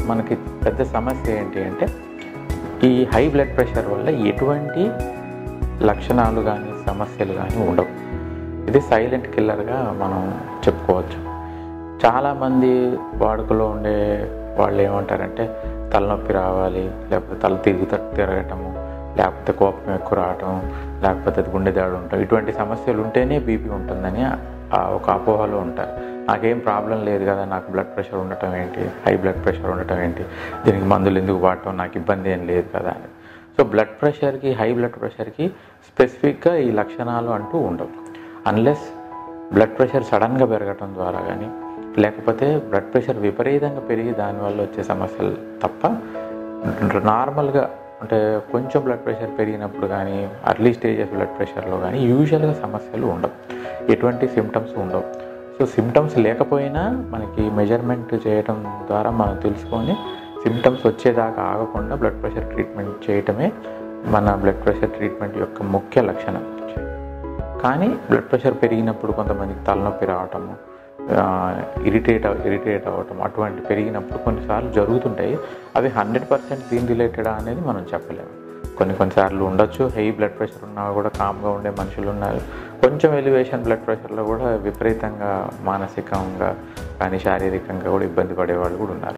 మనకి పెద్ద సమస్య ఏంటి అంటే ఈ హై బ్లడ్ ప్రెషర్ వల్ల ఎటువంటి లక్షణాలు కానీ సమస్యలు కానీ ఉండవు ఇది సైలెంట్ కిల్లర్గా మనం చెప్పుకోవచ్చు చాలామంది వాడుకలో ఉండే వాళ్ళు ఏమంటారంటే తలనొప్పి రావాలి లేకపోతే తల తిరుగుత తిరగటము లేకపోతే కోపం ఎక్కువ రావటం లేకపోతే గుండె దాడి ఉండటం ఇటువంటి సమస్యలు ఉంటేనే బీపీ ఉంటుందని ఆ ఒక అపోహలో ఉంటారు నాకేం ప్రాబ్లం లేదు కదా నాకు బ్లడ్ ప్రెషర్ ఉండటం ఏంటి హై బ్లడ్ ప్రెషర్ ఉండటం ఏంటి దీనికి మందులు ఎందుకు వాడటం నాకు ఇబ్బంది ఏం లేదు కదా అని సో బ్లడ్ ప్రెషర్కి హై బ్లడ్ ప్రెషర్కి స్పెసిఫిక్గా ఈ లక్షణాలు అంటూ ఉండవు అన్లెస్ బ్లడ్ ప్రెషర్ సడన్గా పెరగటం ద్వారా కానీ లేకపోతే బ్లడ్ ప్రెషర్ విపరీతంగా పెరిగి దానివల్ల వచ్చే సమస్యలు తప్ప నార్మల్గా అంటే కొంచెం బ్లడ్ ప్రెషర్ పెరిగినప్పుడు కానీ అర్లీ స్టేజెస్ బ్లడ్ ప్రెషర్లో కానీ యూజువల్గా సమస్యలు ఉండవు ఎటువంటి సిమ్టమ్స్ ఉండవు సో సిమ్టమ్స్ లేకపోయినా మనకి మెజర్మెంట్ చేయడం ద్వారా మనం తెలుసుకొని సిమ్టమ్స్ వచ్చేదాకా ఆగకుండా బ్లడ్ ప్రెషర్ ట్రీట్మెంట్ చేయటమే మన బ్లడ్ ప్రెషర్ ట్రీట్మెంట్ యొక్క ముఖ్య లక్షణం కానీ బ్లడ్ ప్రెషర్ పెరిగినప్పుడు కొంతమందికి తలనొప్పి రావటము ఇరిటేట్ ఇరిటేట్ అవ్వటం అటువంటి పెరిగినప్పుడు కొన్నిసార్లు జరుగుతుంటాయి అవి హండ్రెడ్ పర్సెంట్ దీని రిలేటెడా అనేది మనం చెప్పలేము కొన్ని కొన్నిసార్లు ఉండొచ్చు హై బ్లడ్ ప్రెషర్ ఉన్నా కూడా కామ్గా ఉండే మనుషులు ఉన్నారు కొంచెం ఎలివేషన్ బ్లడ్ ప్రెషర్లో కూడా విపరీతంగా మానసికంగా కానీ శారీరకంగా కూడా ఇబ్బంది పడే వాళ్ళు కూడా ఉన్నారు